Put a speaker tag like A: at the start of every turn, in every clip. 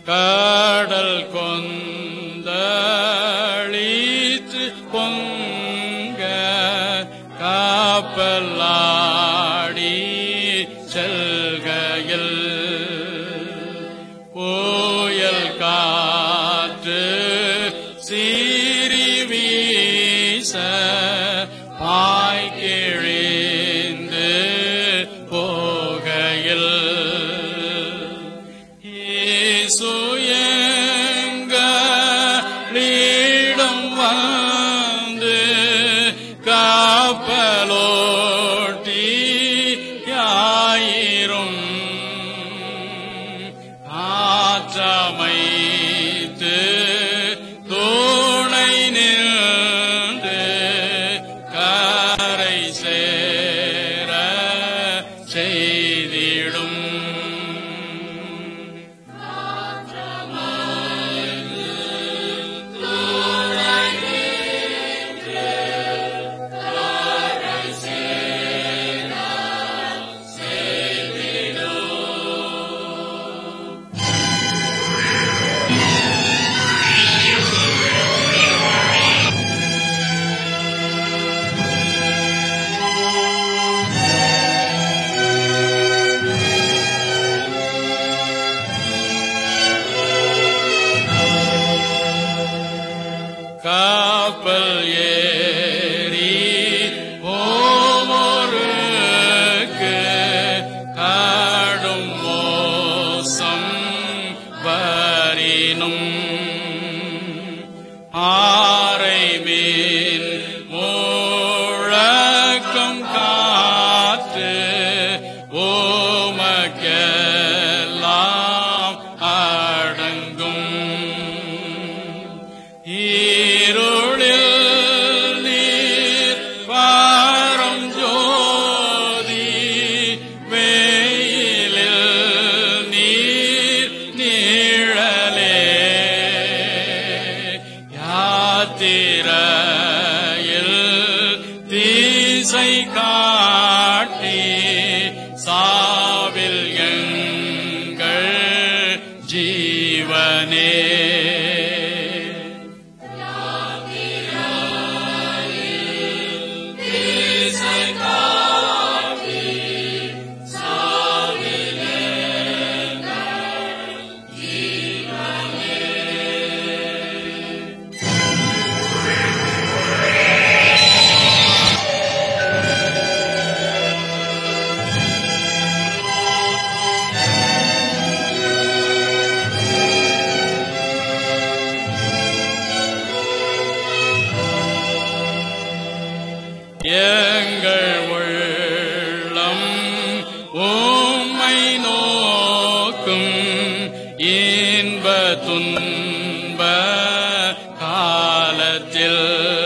A: கடல் கொந்தளித்து பொங்க காப்பலாடி செல்கையில் புயல் காற்று சீறி வீச பாய்கிழிந்து போகையில் இயேசுயங்களிடம் வந்து காப்பலோட்டி யாயிரும் ஆற்றமைத்து துணை நின்று கரை சேர செய்திடும் காப்பல் ஏறி போவோருக்கு காடும் மோசம் வரினும் ஆரை மீன் முழக்கம் காத்து ஓமக்கெல்லாம் அடங்கும் இருளில் நீர் வாரம் ஜோதி வெயிலில் நீர் நீழலே யாத்திரையில் தீசை காட்டி சாவில் எங்கள் ஜீவனே எங்கள் உள்ளம் உம்மை நோக்கும் இன்ப துன்ப காலத்தில்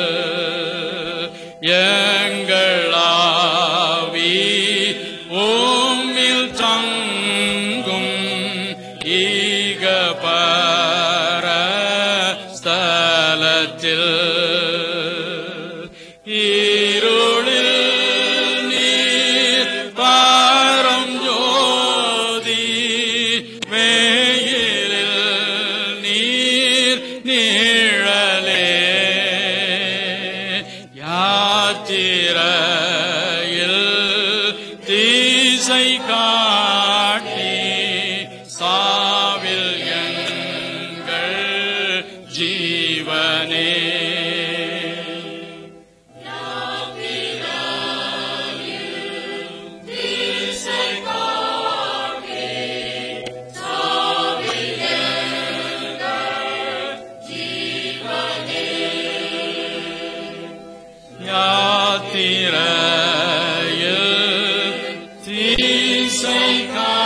A: எங்கள் ஆவி உம்மில் தங்கும் ஈக பர ஸ்தலத்தில் இருளில் நீர் பாரம் ஜோதி வெயிலில் நீர் நீழலே யாத்திரையில் தீசை காட்டி சாவில் எங்கள் ஜீவனே யாத்திரையில் தீசை கா